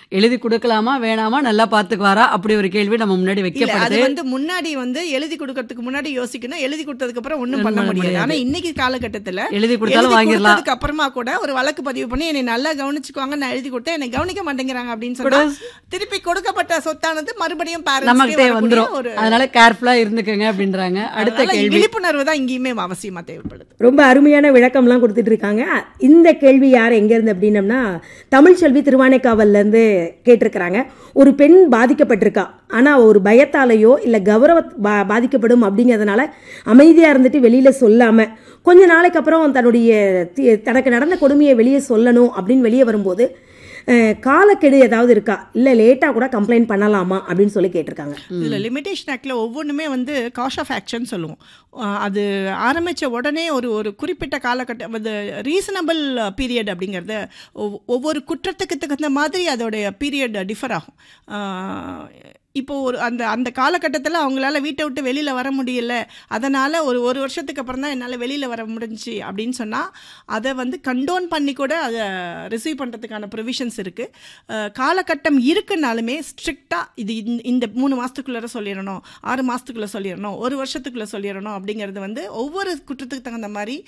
எழுதி கொடுக்கலாமா வேணாமா நல்லா பார்த்துக்குவாரா அப்படி ஒரு கேள்வி நம்ம முன்னாடி இல்ல அது வைக்கப்படுது வந்து முன்னாடி வந்து எழுதி கொடுக்கறதுக்கு முன்னாடி யோசிக்கணும் எழுதி கொடுத்ததுக்கு அப்புறம் ஒண்ணும் பண்ண பண்ண முடியாது முடியாது. ஆனா இன்னைக்கு காலகட்டத்துல எழுதி கொடுத்தாலும் எழுதி வாங்கிடலாம் கொடுத்ததுக்கு அப்புறமா கூட ஒரு வழக்கு பதிவு பண்ணி என்னை நல்லா கவனிச்சுக்குவாங்க நான் எழுதி கொடுத்தேன் என்னை கவனிக்க மாட்டேங்கிறாங்க அப்படின்னு சொன்னா திருப்பி கொடுக்கப்பட்ட சொத்தானது மறுபடியும் நம்மகிட்டே பேரண்ட்ஸ் வந்துரும் ஒரு அதனால கேர்ஃபுல்லா இருந்துக்கங்க அப்படின்றாங்க அடுத்த அதனால கேள்வி விழிப்புணர்வு தான் இங்கேயுமே அவசியமா தேவைப்படுது ரொம்ப அருமையான விளக்கம்லாம் கொடுத்துட்டு இருக்காங்க இந்த கேள்வி யார் எங்கேருந்து அப்படின்னம்னா தமிழ்ச்செல்வி திருவானைக்காவல்லேருந்து கேட்டிருக்கிறாங்க ஒரு பெண் பாதிக்கப்பட்டிருக்கா ஆனால் ஒரு பயத்தாலேயோ இல்லை கௌரவ பா பாதிக்கப்படும் அப்படிங்கிறதுனால அமைதியாக இருந்துட்டு வெளியில் சொல்லாமல் கொஞ்ச நாளைக்கு அப்புறம் தன்னுடைய தி- தனக்கு நடந்த கொடுமையை வெளியே சொல்லணும் அப்படின்னு வெளியே வரும்போது அஹ், காலக்கெடு ஏதாவது இருக்கா இல்லை லேட்டாக கூட கம்ப்ளைண்ட் பண்ணலாமா அப்படின்னு சொல்லி கேட்டிருக்காங்க இதுல லிமிடேஷன் ஆக்ட்ல ஒவ்வொன்றுமே வந்து காஷ் ஆஃப் ஆக்ஷன் சொல்லுவோம் அஹ் அது ஆரம்பிச்ச உடனே ஒரு ஒரு குறிப்பிட்ட காலகட்டம் அது ரீசனபிள் பீரியட் அப்படிங்கிறது ஒவ்- ஒவ்வொரு குற்றத்துக்கு தகுந்த மாதிரி அதோடைய பீரியட் டிஃபர் ஆகும் அஹ் இப்போ ஒரு அந்த அந்த காலகட்டத்தில் அவங்களால வீட்டை விட்டு வெளியில் வர முடியல அதனால் ஒரு ஒரு வருஷத்துக்கு அப்புறம் தான் என்னால் வெளியில் வர முடிஞ்சுச்சு அப்படின்னு சொன்னால் அதை வந்து கண்டோன் பண்ணி கூட அதை ரிசீவ் பண்ணுறதுக்கான ப்ரொவிஷன்ஸ் இருக்குது காலகட்டம் இருக்குனாலுமே ஸ்ட்ரிக்டாக இது இந்த- இந்த மூணு மாதத்துக்குள்ளே சொல்லிடணும் ஆறு மாதத்துக்குள்ளே சொல்லிடணும் ஒரு வருஷத்துக்குள்ளே சொல்லிடணும் அப்படிங்கிறது வந்து ஒவ்வொரு குற்றத்துக்கு தகுந்த மாதிரி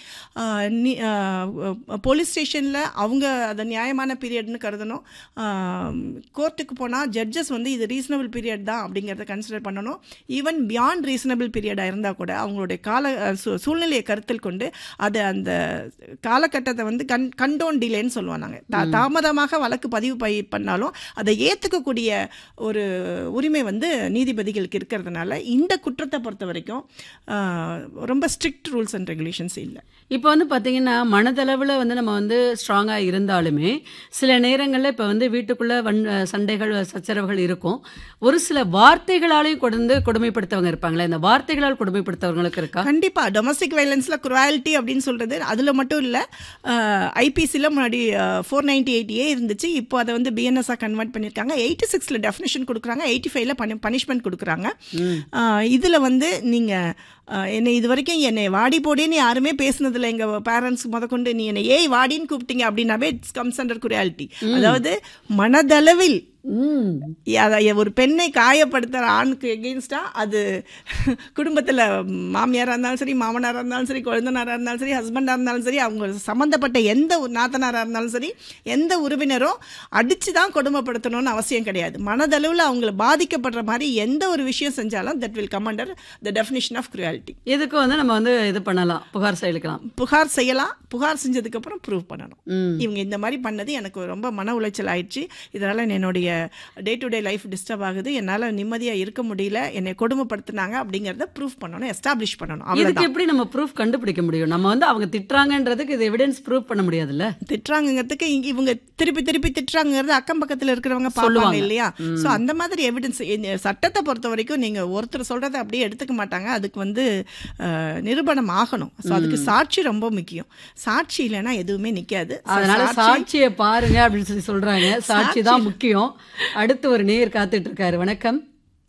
போலீஸ் ஸ்டேஷனில் அவங்க அதை நியாயமான பீரியட்னு கருதணும் கோர்ட்டுக்கு போனால் ஜட்ஜஸ் வந்து இது ரீசனபிள் பீரியட் தான் அப்படிங்கிறத கன்சிடர் பண்ணணும் ஈவன் பியாண்ட் ரீசனபிள் பீரியடாக இருந்தால் கூட அவங்களுடைய கால அஹ், சூ- சூழ்நிலையை கருத்தில் கொண்டு அதை அந்த காலகட்டத்தை வந்து கண் கண்டோன் டிலேன்னு சொல்லுவோம் நாங்கள் தா தாமதமாக வழக்கு பதிவு பை பண்ணாலும் அதை ஏற்றுக்கக்கூடிய ஒரு உரிமை வந்து நீதிபதிகளுக்கு இருக்கிறதுனால இந்த குற்றத்தை பொறுத்த வரைக்கும் ஆஹ், ரொம்ப ஸ்ட்ரிக்ட் ரூல்ஸ் அண்ட் ரெகுலேஷன்ஸ் இல்லை இப்போ வந்து பார்த்தீங்கன்னா மனதளவில் வந்து நம்ம வந்து ஸ்ட்ராங்காக இருந்தாலுமே சில நேரங்களில் இப்போ வந்து வீட்டுக்குள்ளே வன் சண்டைகள் சச்சரவுகள் இருக்கும் ஒரு சில வார்த்தைகளாலையும் கொடுந்து கொடுமைப்படுத்தவங்க இருப்பாங்களே இந்த வார்த்தைகளால் கொடுமைப்படுத்தவங்களுக்கு இருக்கா கண்டிப்பா டொமஸ்டிக் வயலன்ஸ்ல குராலிட்டி அப்படின்னு சொல்றது அதுல மட்டும் இல்ல ஐபிசியில் முன்னாடி ஃபோர் நைன்டி எயிட் ஏ இருந்துச்சு இப்போ அதை வந்து பிஎன்எஸ்ஆ கன்வெர்ட் பண்ணியிருக்காங்க எயிட்டி சிக்ஸில் டெஃபினேஷன் கொடுக்குறாங்க எயிட்டி ஃபைவ்ல பனி பனிஷ்மெண்ட் கொடுக்குறாங்க அஹ், இதுல வந்து நீங்க அஹ், என்னை இது வரைக்கும் என்னை வாடி போடின்னு யாருமே பேசுனதில்ல எங்க பேரண்ட்ஸ் முதற்கொண்டு நீ என்னை ஏய் வாடின்னு கூப்பிட்டீங்க அப்படின்னாவே இட்ஸ் கம்ஸ் அண்டர் குரியாலிட்டி அதாவது மனதளவில் ம் அத ஒரு பெண்ணை காயப்படுத்துற ஆணுக்கு எகெயின்ஸ்டா அது குடும்பத்துல மாமியாரா இருந்தாலும் சரி மாமனாரா இருந்தாலும் சரி குழந்தனாரா இருந்தாலும் சரி ஹஸ்பண்டா இருந்தாலும் சரி அவங்க சம்பந்தப்பட்ட எந்த ஒரு நாத்தனாரா இருந்தாலும் சரி எந்த உறவினரும் அடிச்சு தான் கொடுமைப்படுத்தணும்னு அவசியம் கிடையாது மனதளவில் அவங்கள பாதிக்கப்படுற மாதிரி எந்த ஒரு விஷயம் செஞ்சாலும் that will come under the definition of cruelty இதுக்கு வந்து நம்ம வந்து இது பண்ணலாம் புகார் செயலிக்கலாம் புகார் செய்யலாம் புகார் செஞ்சதுக்கு அப்புறம் ப்ரூவ் பண்ணணும் ம் இவங்க இந்த மாதிரி பண்ணது எனக்கு ரொம்ப மன உளைச்சல் ஆயிடுச்சு இதனால என்னுடைய day to day life disturb ஆகுது என்னால் நிம்மதியாக இருக்க முடியல என்னை கொடுமைப்படுத்துனாங்க அப்படிங்கிறத ப்ரூஃப் பண்ணணும் எஸ்டாப்ளிஷ் பண்ணணும் இதுக்கு அவ்வளோதான் எப்படி நம்ம ப்ரூஃப் கண்டுபிடிக்க முடியும் நம்ம வந்து அவங்க திட்டுறாங்கன்றதுக்கு இது எவிடன்ஸ் ப்ரூவ் பண்ண முடியாதுல்ல திட்டுறாங்கிறதுக்கு இங்க இவங்க திருப்பி திருப்பி திட்டுறாங்கிறது அக்கம் பக்கத்தில் இருக்கிறவங்க பார்ப்பாங்க சொல்லுவாங்க. இல்லையா ஸோ அந்த மாதிரி எவிடன்ஸ் சட்டத்தை பொறுத்த வரைக்கும் நீங்க ஒருத்தர் சொல்றதை அப்படியே எடுத்துக்க மாட்டாங்க அதுக்கு வந்து அஹ், நிரூபணம் ஆகணும் ஸோ அதுக்கு சாட்சி ரொம்ப முக்கியம் சாட்சி இல்லைன்னா எதுவுமே நிக்காது So, அதனால சாட்சி- சாட்சியை பாருங்க அப்படின்னு சொல்லி சொல்றாங்க சாட்சி தான் முக்கியம் அடுத்து ஒரு நேர் காத்துட்டு இருக்காரு வணக்கம்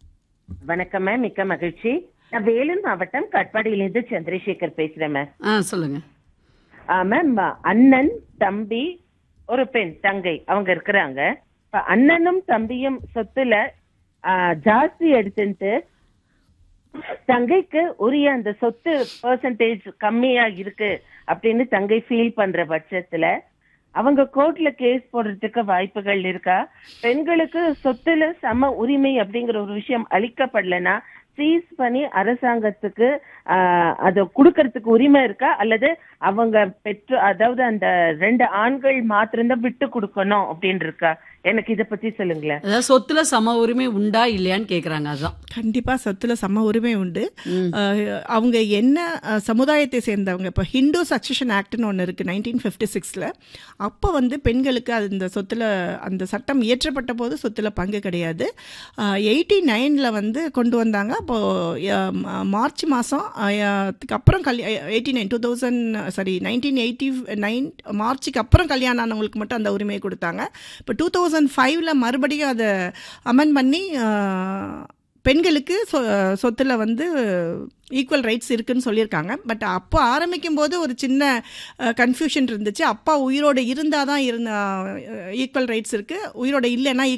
வணக்கம் மேம் மிக்க மகிழ்ச்சி நான் வேலூர் மாவட்டம் கட்பாடியிலிருந்து சந்திரசேகர் பேசுறேன் மேம் ஆ சொல்லுங்க ஆ, மேம் அண்ணன் தம்பி ஒரு பெண் தங்கை அவங்க இருக்கிறாங்க இப்ப அண்ணனும் தம்பியும் சொத்துல ஆ, ஜாஸ்தி எடுத்துட்டு தங்கைக்கு உரிய அந்த சொத்து பெர்சன்டேஜ் கம்மியா இருக்கு அப்படின்னு தங்கை ஃபீல் பண்ற பட்சத்துல அவங்க கோர்ட்ல கேஸ் போடுறதுக்கு வாய்ப்புகள் இருக்கா பெண்களுக்கு சொத்துல சம உரிமை அப்படிங்கிற ஒரு விஷயம் அளிக்கப்படலைன்னா சீஸ் பண்ணி அரசாங்கத்துக்கு ஆஹ், அதை கொடுக்கறதுக்கு உரிமை இருக்கா அல்லது அவங்க பெற்று அதாவது அந்த ரெண்டு ஆண்கள் மாத்திரம்தான் விட்டு கொடுக்கணும் அப்படின்னு இருக்கா எனக்கு இத பத்தி சொல்லுங்களேன் அதாவது சொத்துல சம உரிமை உண்டா இல்லையான்னு கேக்குறாங்க அதுதான் கண்டிப்பா சொத்துல சம உரிமை உண்டு ம். அஹ், அவங்க என்ன அஹ், சமுதாயத்தை சேர்ந்தவங்க இப்போ ஹிந்து சக்சஷன் ஆக்ட்னு ஒன்று இருக்கு நைன்டீன் ஃபிஃப்டி சிக்ஸில் அப்போ வந்து பெண்களுக்கு அது இந்த சொத்துல அந்த சட்டம் இயற்றப்பட்ட போது சொத்துல பங்கு கிடையாது எயிட்டி நைனில் வந்து கொண்டு வந்தாங்க அப்போது மார்ச் மாதம் அப்புறம் கல்யா eighty nine two thousand sorry nineteen eighty nine மார்ச்சுக்கு அப்புறம் கல்யாணம் ஆனவங்களுக்கு மட்டும் அந்த உரிமையை கொடுத்தாங்க இப்போ டூ தௌசண்ட் ஃபைவ்ல மறுபடியும் அதை அமெண்ட் பண்ணி அஹ், பெண்களுக்கு சொ சொத்துல வந்து ஈக்குவல் ரைட்ஸ் இருக்குன்னு சொல்லியிருக்காங்க பட் அப்போ ஆரம்பிக்கும் போது ஒரு சின்ன கன்ஃபியூஷன் இருந்துச்சு அப்பா உயிரோடு இருந்தால் தான் இருந்த ஈக்குவல் ரைட்ஸ் இருக்குது உயிரோட இல்லைன்னா